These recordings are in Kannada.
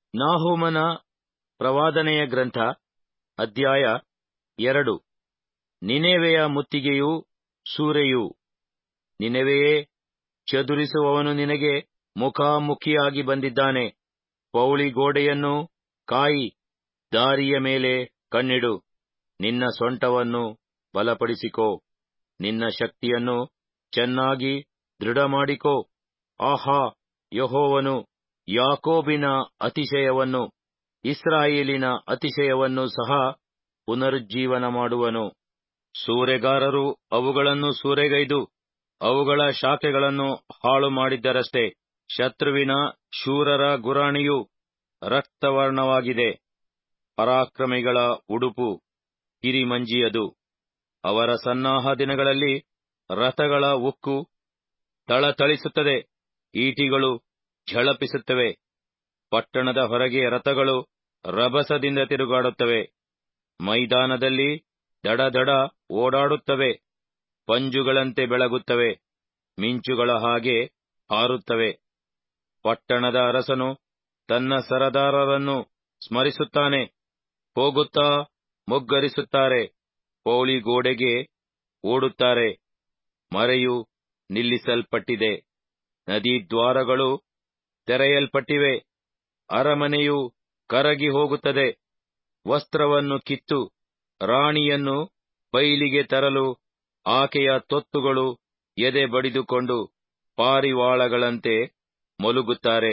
ನಾಹುಮನ ಪ್ರವಾದನೆಯ ಗ್ರಂಥ ಅಧ್ಯಾಯ ಎರಡು ನಿನೆವೆಯ ಮುತ್ತಿಗೆಯೂ ಸೂರೆಯೂ ನಿನೆವೆಯೇ ಚದುರಿಸುವವನು ನಿನಗೆ ಮುಖಾಮುಖಿಯಾಗಿ ಬಂದಿದ್ದಾನೆ ಪೌಳಿ ಗೋಡೆಯನ್ನು ಕಾಯಿ ದಾರಿಯ ಮೇಲೆ ಕಣ್ಣಿಡು ನಿನ್ನ ಸೊಂಟವನ್ನು ಬಲಪಡಿಸಿಕೋ ನಿನ್ನ ಶಕ್ತಿಯನ್ನು ಚೆನ್ನಾಗಿ ದೃಢಮಾಡಿಕೋ ಆಹಾ ಯಹೋವನು ಯಾಕೋಬಿನ ಅತಿಶಯವನ್ನು ಇಸ್ರಾಯೇಲಿನ ಅತಿಶಯವನ್ನು ಸಹ ಪುನರುಜ್ಜೀವನ ಮಾಡುವನು ಸೂರೆಗಾರರು ಅವುಗಳನ್ನು ಸೂರೆಗೈದು ಅವುಗಳ ಶಾಖೆಗಳನ್ನು ಹಾಳು ಮಾಡಿದ್ದರಷ್ಟೇ ಶತ್ರುವಿನ ಶೂರರ ಗುರಾಣಿಯು ರಕ್ತವರ್ಣವಾಗಿದೆ ಪರಾಕ್ರಮಿಗಳ ಉಡುಪು ಕಿರಿಮಂಜಿಯದು ಅವರ ಸನ್ನಾಹ ದಿನಗಳಲ್ಲಿ ರಥಗಳ ಉಕ್ಕು ಥಳಥಳಿಸುತ್ತದೆ ಈಟಿಗಳು ಝಳಪಿಸುತ್ತವೆ ಪಟ್ಟಣದ ಹೊರಗೆ ರಥಗಳು ರಭಸದಿಂದ ತಿರುಗಾಡುತ್ತವೆ ಮೈದಾನದಲ್ಲಿ ದಡದಡ ಓಡಾಡುತ್ತವೆ ಪಂಜುಗಳಂತೆ ಬೆಳಗುತ್ತವೆ ಮಿಂಚುಗಳ ಹಾಗೆ ಹಾರುತ್ತವೆ ಪಟ್ಟಣದ ಅರಸನು ತನ್ನ ಸರದಾರರನ್ನು ಸ್ಮರಿಸುತ್ತಾನೆ ಹೋಗುತ್ತಾ ಮೊಗ್ಗರಿಸುತ್ತಾರೆ ಪೌಳಿ ಗೋಡೆಗೆ ಓಡುತ್ತಾರೆ ಮರೆಯು ನಿಲ್ಲಿಸಲ್ಪಟ್ಟಿದೆ ನದಿ ದ್ವಾರಗಳು ತೆರೆಯಲ್ಪಟ್ಟಿವೆ ಅರಮನೆಯು ಕರಗಿ ಹೋಗುತ್ತದೆ ವಸ್ತ್ರವನ್ನು ಕಿತ್ತು ರಾಣಿಯನ್ನು ಬೈಲಿಗೆ ತರಲು ಆಕೆಯ ತೊತ್ತುಗಳು ಎದೆ ಬಡಿದುಕೊಂಡು ಪಾರಿವಾಳಗಳಂತೆ ಮಲಗುತ್ತಾರೆ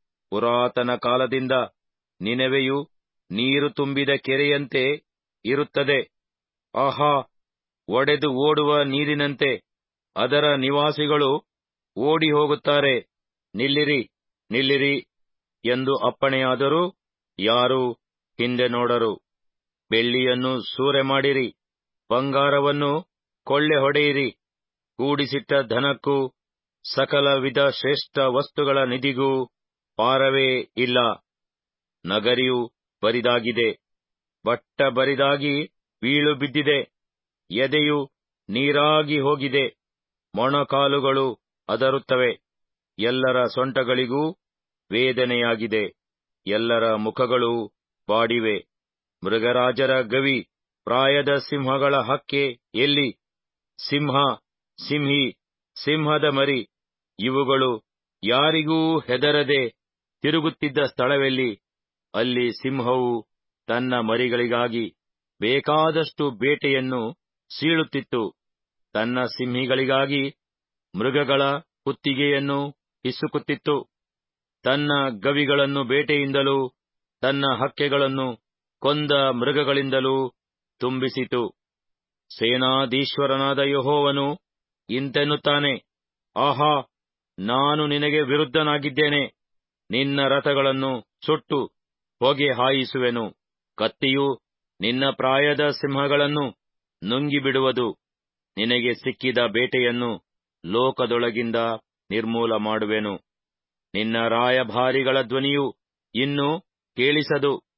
ಪುರಾತನ ಕಾಲದಿಂದ ನಿನೆವೆಯು ನೀರು ತುಂಬಿದ ಕೆರೆಯಂತೆ ಇರುತ್ತದೆ ಆಹಾ ಒಡೆದು ಓಡುವ ನೀರಿನಂತೆ ಅದರ ನಿವಾಸಿಗಳು ಓಡಿ ಹೋಗುತ್ತಾರೆ ನಿಲ್ಲಿರಿ ನಿಲ್ಲಿರಿ ಎಂದು ಅಪ್ಪಣೆಯಾದರೂ ಯಾರೂ ಹಿಂದೆ ನೋಡರು ಬೆಳ್ಳಿಯನ್ನು ಸೂರೆ ಮಾಡಿರಿ ಬಂಗಾರವನ್ನು ಕೊಳ್ಳೆ ಹೊಡೆಯಿರಿ ಕೂಡಿಸಿಟ್ಟ ಧನಕ್ಕೂ ಸಕಲ ವಿಧ ಶ್ರೇಷ್ಠ ವಸ್ತುಗಳ ನಿಧಿಗೂ ಪಾರವೇ ಇಲ್ಲ ನಗರಿಯು ಬರಿದಾಗಿದೆ ಬಟ್ಟ ಬರಿದಾಗಿ ಬೀಳು ಬಿದ್ದಿದೆ ಎದೆಯು ನೀರಾಗಿ ಹೋಗಿದೆ ಮೊಣಕಾಲುಗಳು ಅದರುತ್ತವೆ ಎಲ್ಲರ ಸೊಂಟಗಳಿಗೂ ವೇದನೆಯಾಗಿದೆ ಎಲ್ಲರ ಮುಖಗಳು ಬಾಡಿವೆ ಮೃಗರಾಜರ ಗವಿ ಪ್ರಾಯದ ಸಿಂಹಗಳ ಹಕ್ಕೆ ಎಲ್ಲಿ ಸಿಂಹ ಸಿಂಹಿ ಸಿಂಹದ ಮರಿ ಇವುಗಳು ಯಾರಿಗೂ ಹೆದರದೆ ತಿರುಗುತ್ತಿದ್ದ ಸ್ಥಳವೆಲ್ಲಿ ಅಲ್ಲಿ ಸಿಂಹವು ತನ್ನ ಮರಿಗಳಿಗಾಗಿ ಬೇಕಾದಷ್ಟು ಬೇಟೆಯನ್ನು ಸೀಳುತ್ತಿತ್ತು ತನ್ನ ಸಿಂಹಿಗಳಿಗಾಗಿ ಮೃಗಗಳ ಕುತ್ತಿಗೆಯನ್ನು ಹಿಸುಕುತ್ತಿತ್ತು ತನ್ನ ಗವಿಗಳನ್ನು ಬೇಟೆಯಿಂದಲೂ ತನ್ನ ಹಕ್ಕೆಗಳನ್ನು ಕೊಂದ ಮೃಗಗಳಿಂದಲೂ ತುಂಬಿಸಿತು ಸೇನಾಧೀಶ್ವರನಾದ ಯಹೋವನು ಇಂತೆನ್ನುತ್ತಾನೆ ಆಹಾ ನಾನು ನಿನಗೆ ವಿರುದ್ಧನಾಗಿದ್ದೇನೆ ನಿನ್ನ ರಥಗಳನ್ನು ಸುಟ್ಟು ಹೊಗೆ ಹಾಯಿಸುವೆನು ಕತ್ತಿಯು ನಿನ್ನ ಪ್ರಾಯದ ಸಿಂಹಗಳನ್ನು ನುಂಗಿಬಿಡುವುದು ನಿನಗೆ ಸಿಕ್ಕಿದ ಬೇಟೆಯನ್ನು ಲೋಕದೊಳಗಿಂದ ನಿರ್ಮೂಲ ಮಾಡುವೆನು ನಿನ್ನ ರಾಯಭಾರಿಗಳ ಧ್ವನಿಯು ಇನ್ನು ಕೇಳಿಸದು